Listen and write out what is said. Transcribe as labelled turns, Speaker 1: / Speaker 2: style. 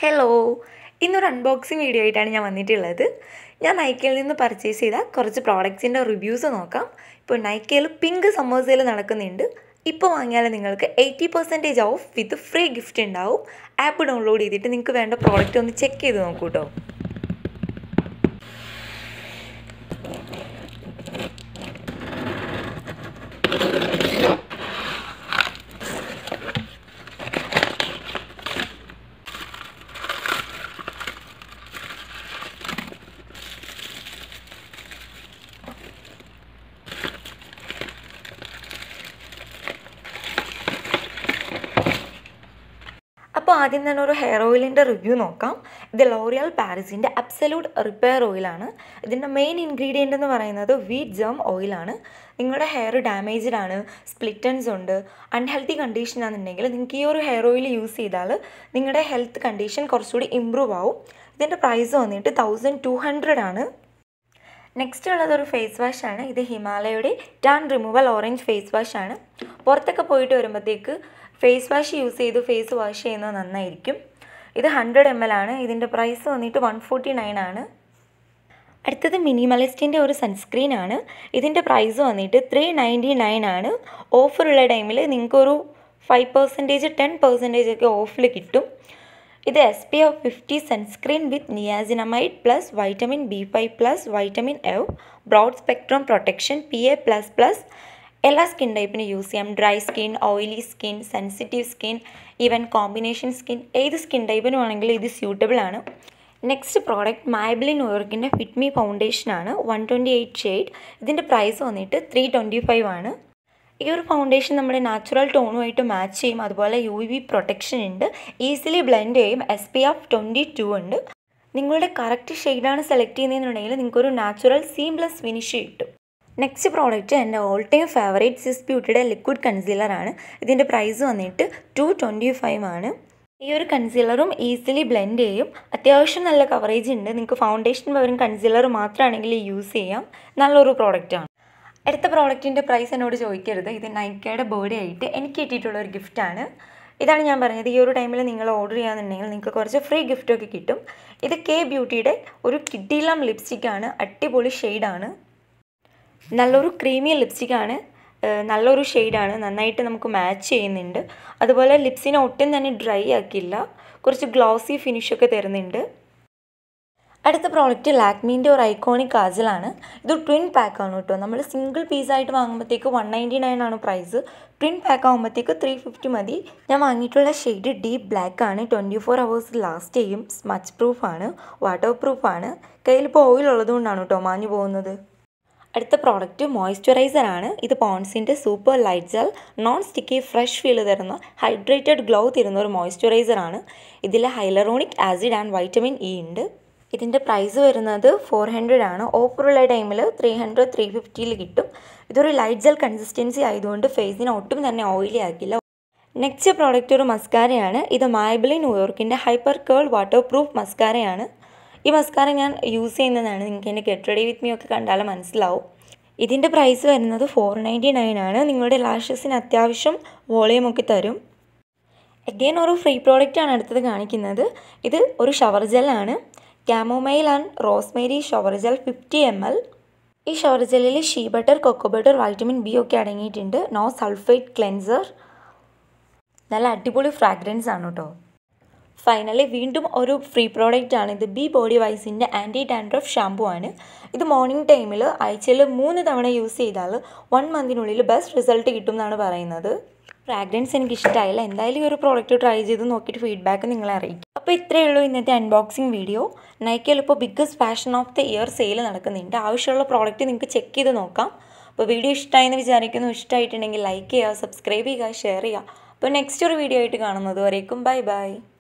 Speaker 1: hello ഇന്നൊരു unboxing video ആയിട്ടാണ് ഞാൻ വന്നിട്ടുള്ളത് ഞാൻ നൈക്കയിൽ നിന്ന് പർച്ചേസ് ചെയ്ത കുറച്ച് പ്രോഡക്റ്റ്സിൻ്റെ റിവ്യൂസ് നോക്കാം ഇപ്പോൾ നൈക്കയിൽ പിങ്ക് സമ്മർ സെയിൽ നടക്കുന്നുണ്ട് ഇപ്പോൾ വാങ്ങിയാൽ നിങ്ങൾക്ക് eighty percentage off with free gift ഉണ്ടാവും ആപ്പ് ഡൗൺലോഡ് ചെയ്തിട്ട് നിങ്ങൾക്ക് വേണ്ട പ്രോഡക്റ്റ് ഒന്ന് ചെക്ക് ചെയ്ത് നോക്കൂ കേട്ടോ അപ്പോൾ ആദ്യം തന്നെ ഒരു ഹെയർ ഓയിലിൻ്റെ റിവ്യൂ നോക്കാം ഇത് ലോറിയൽ പാരിസിൻ്റെ അബ്സല്യൂട്ട് റിപ്പയർ ഓയിലാണ് ഇതിൻ്റെ മെയിൻ ഇൻഗ്രീഡിയൻ്റ് എന്ന് പറയുന്നത് വീറ്റ് ജേം ഓയിലാണ് നിങ്ങളുടെ ഹെയർ ഡാമേജ്ഡ് ആണ് സ്പ്ലിറ്റൻസ് ഉണ്ട് അൺഹെൽത്തി കണ്ടീഷൻ ആണെന്നുണ്ടെങ്കിൽ നിങ്ങൾക്ക് ഈ ഒരു ഹെയർ ഓയിൽ യൂസ് ചെയ്താൽ നിങ്ങളുടെ ഹെൽത്ത് കണ്ടീഷൻ കുറച്ചുകൂടി ഇമ്പ്രൂവ് ആവും ഇതിൻ്റെ പ്രൈസ് വന്നിട്ട് തൗസൻഡ് ടു ഹൺഡ്രഡ് ആണ് നെക്സ്റ്റ് ഉള്ളത് ഒരു ഫേസ് വാഷ് ആണ് ഇത് ഹിമാലയയുടെ tan removal orange face wash ആണ് പുറത്തൊക്കെ പോയിട്ട് വരുമ്പോഴത്തേക്ക് ഫേസ് വാഷ് യൂസ് ചെയ്ത് ഫേസ് വാഷ് ചെയ്യുന്നത് നന്നായിരിക്കും ഇത് ഹൺഡ്രഡ് എം എൽ ആണ് ഇതിൻ്റെ പ്രൈസ് വന്നിട്ട് വൺ ഫോർട്ടി നയൻ ആണ് അടുത്തത് മിനിമലിസ്റ്റിൻ്റെ ഒരു സൺസ്ക്രീൻ ആണ് ഇതിൻ്റെ പ്രൈസ് വന്നിട്ട് ത്രീ നയൻറ്റി നയൻ ആണ് ഓഫറുള്ള ടൈമിൽ നിങ്ങൾക്കൊരു ഫൈവ് പെർസെൻറ്റേജ് ടെൻ പെർസെൻറ്റേജ് ഒക്കെ ഓഫിൽ കിട്ടും ഇത് S P F fifty sunscreen with niacinamide plus vitamin B five plus vitamin E broad spectrum protection P A plus plus എല്ലാ സ്കിൻ ടൈപ്പിന് യൂസ് ചെയ്യാം dry skin oily skin sensitive skin even combination skin ഏത് skin ടൈപ്പിന് വേണമെങ്കിലും ഇത് suitable ആണ് next product Maybelline ഓർക്കിൻ്റെ Fit Me foundation ആണ് വൺ ട്വൻറ്റി എയ്റ്റ് ഷെയ്ഡ് ഇതിൻ്റെ പ്രൈസ് വന്നിട്ട് ത്രീ ട്വൻറ്റി ഫൈവ് ആണ് ഈ ഒരു ഫൗണ്ടേഷൻ നമ്മുടെ നാച്ചുറൽ ടോണുമായിട്ട് മാച്ച് ചെയ്യും അതുപോലെ യു വി പ്രൊട്ടക്ഷൻ ഉണ്ട് ഈസിലി ബ്ലെൻഡ് ചെയ്യും S P F twenty two ഉണ്ട് നിങ്ങളുടെ കറക്റ്റ് ഷെയ്ഡാണ് സെലക്ട് ചെയ്യുന്നതെന്നുണ്ടെങ്കിൽ നിങ്ങൾക്കൊരു നാച്ചുറൽ സീംലെസ് ഫിനിഷ് കിട്ടും നെക്സ്റ്റ് പ്രോഡക്റ്റ് എൻ്റെ ഓൾ ടൈം ഫേവറേറ്റ് സിസ് ബ്യൂട്ടിയുടെ ലിക്വിഡ് കൺസീലർ ആണ് ഇതിൻ്റെ പ്രൈസ് വന്നിട്ട് ടു ട്വൻറ്റി ഫൈവ് ആണ് ഈ ഒരു കൺസീലറും ഈസിലി ബ്ലെൻഡ് ചെയ്യും അത്യാവശ്യം നല്ല കവറേജ് ഉണ്ട് നിങ്ങൾക്ക് ഫൗണ്ടേഷൻ പകരം കൺസീലർ മാത്രമാണെങ്കിൽ യൂസ് ചെയ്യാം നല്ലൊരു പ്രോഡക്റ്റാണ് അടുത്ത പ്രോഡക്റ്റിൻ്റെ പ്രൈസ് എന്നോട് ചോദിക്കരുത് ഇത് നൈക്കയുടെ ബർത്ത്ഡേ ആയിട്ട് എനിക്ക് കിട്ടിയിട്ടുള്ള ഒരു ഗിഫ്റ്റാണ് ഇതാണ് ഞാൻ പറഞ്ഞത് ഈ ഒരു ടൈമിൽ നിങ്ങൾ ഓർഡർ ചെയ്യാന്നുണ്ടെങ്കിൽ നിങ്ങൾക്ക് കുറച്ച് ഫ്രീ ഗിഫ്റ്റൊക്കെ കിട്ടും ഇത് കെ ബ്യൂട്ടിയുടെ ഒരു കിഡിലം ലിപ്സ്റ്റിക്കാണ് അടിപൊളി ഷെയ്ഡാണ് നല്ലൊരു ക്രീമി ലിപ്സ്റ്റിക്കാണ് നല്ലൊരു ഷെയ്ഡാണ് നന്നായിട്ട് നമുക്ക് മാച്ച് ചെയ്യുന്നുണ്ട് അതുപോലെ ലിപ്സിനെ ഒട്ടും തന്നെ ഡ്രൈ ആക്കില്ല കുറച്ച് ഗ്ലോസി ഫിനിഷൊക്കെ തരുന്നുണ്ട് അടുത്ത പ്രോഡക്റ്റ് ലാക്മീൻ്റെ ഒരു ഐക്കോണിക് കാജലാണ് ഇത് ട്വിൻ പാക്കാണ് കേട്ടോ നമ്മൾ സിംഗിൾ പീസായിട്ട് വാങ്ങുമ്പോഴത്തേക്ക് വൺ നയൻറ്റി നയൻ ആണ് പ്രൈസ് ട്വിൻ പാക്ക് ആകുമ്പോഴത്തേക്ക് ത്രീ ഫിഫ്റ്റി മതി ഞാൻ വാങ്ങിയിട്ടുള്ള ഷെയ്ഡ് ഡീപ്പ് ബ്ലാക്ക് ആണ് ട്വൻറ്റി ഫോർ അവേഴ്സ് ലാസ്റ്റ് ചെയ്യും സ്മച്ച് പ്രൂഫാണ് വാട്ടർ പ്രൂഫാണ് കയ്യിലിപ്പോൾ ഓയിൽ ഉള്ളതുകൊണ്ടാണ് കേട്ടോ മാഞ്ഞു പോകുന്നത് അടുത്ത പ്രോഡക്റ്റ് മോയ്സ്ചറൈസർ ആണ് ഇത് പോൺസിൻ്റെ super light gel non sticky fresh feel തരുന്ന ഹൈഡ്രേറ്റഡ് ഗ്ലോ തരുന്ന ഒരു മോയ്സ്ചറൈസർ ആണ് ഇതിൽ hyaluronic acid and vitamin E ഉണ്ട് ഇതിൻ്റെ പ്രൈസ് വരുന്നത് ഫോർ ഹൺഡ്രഡ് ആണ് ഓഫറുള്ള ടൈമിൽ ത്രീ ഹൺഡ്രഡ് ത്രീ ഫിഫ്റ്റിയിൽ കിട്ടും ഇതൊരു ലൈറ്റ് ജെൽ കൺസിസ്റ്റൻസി ആയതുകൊണ്ട് ഫേസിനെ ഒട്ടും തന്നെ ഓയിലി ആക്കില്ല നെക്സ്റ്റ് പ്രോഡക്റ്റ് ഒരു മസ്കാരയാണ് ഇത് മായബിളി ന്യൂയോർക്കിൻ്റെ ഹൈപ്പർ കേൾ വാട്ടർ പ്രൂഫ് മസ്കാരയാണ് ഈ മസ്കാര ഞാൻ യൂസ് ചെയ്യുന്നതാണ് നിങ്ങൾക്ക് എൻ്റെ ഗെറ്റ് റെഡി വിത്ത് മീ ഒക്കെ കണ്ടാൽ മനസ്സിലാവും ഇതിൻ്റെ പ്രൈസ് വരുന്നത് ഫോർ നയൻറ്റി നയൻ ആണ് നിങ്ങളുടെ ലാഷസിന് അത്യാവശ്യം വോളിയം ഒക്കെ തരും അഗെയിൻ ഒരു ഫ്രീ പ്രോഡക്റ്റ് ആണ് അടുത്തത് കാണിക്കുന്നത് ഇത് ഒരു ഷവർ ജെല്ലാണ് chamomile and rosemary shower gel fifty M L ഈ ഷവർ ജെല്ലിൽ shea butter cocoa butter vitamin B ഒക്കെ അടങ്ങിയിട്ടുണ്ട് നോ സൾഫേറ്റ് ക്ലെൻസർ നല്ല അടിപൊളി ഫ്രാഗ്രൻസ് ആണ് കേട്ടോ ഫൈനലി വീണ്ടും ഒരു ഫ്രീ പ്രോഡക്റ്റ് ആണ് ഇത് ബി ബോഡി വൈസിൻ്റെ ആൻറ്റി ഡാൻഡ്രഫ് ഷാമ്പു ആണ് ഇത് മോർണിംഗ് ടൈമിൽ ആഴ്ചയിൽ മൂന്ന് തവണ യൂസ് ചെയ്താൽ വൺ മന്തിനുള്ളിൽ ബെസ്റ്റ് റിസൾട്ട് കിട്ടും എന്നാണ് പറയുന്നത് ഫ്രാഗ്രൻസ് എനിക്ക് ഇഷ്ടമായില്ല എന്തായാലും ഈ ഒരു പ്രോഡക്റ്റ് ട്രൈ ചെയ്ത് നോക്കിയിട്ട് ഫീഡ്ബാക്ക് നിങ്ങളെ അറിയിക്കും അപ്പോൾ ഇത്രയേ ഉള്ളൂ ഇന്നത്തെ അൺബോക്സിങ് വീഡിയോ നൈക്കയിൽ ഇപ്പോൾ biggest fashion of the year sale നടക്കുന്നുണ്ട് ആവശ്യമുള്ള പ്രോഡക്റ്റ് നിങ്ങൾക്ക് ചെക്ക് ചെയ്ത് നോക്കാം അപ്പോൾ വീഡിയോ ഇഷ്ടമായെന്ന് വിചാരിക്കുന്നു ഇഷ്ടമായിട്ടുണ്ടെങ്കിൽ ലൈക്ക് ചെയ്യുക സബ്സ്ക്രൈബ് ചെയ്യുക ഷെയർ ചെയ്യുക അപ്പോൾ നെക്സ്റ്റ് ഒരു വീഡിയോ ആയിട്ട് കാണുന്നത് വരേക്കും ബൈ ബൈ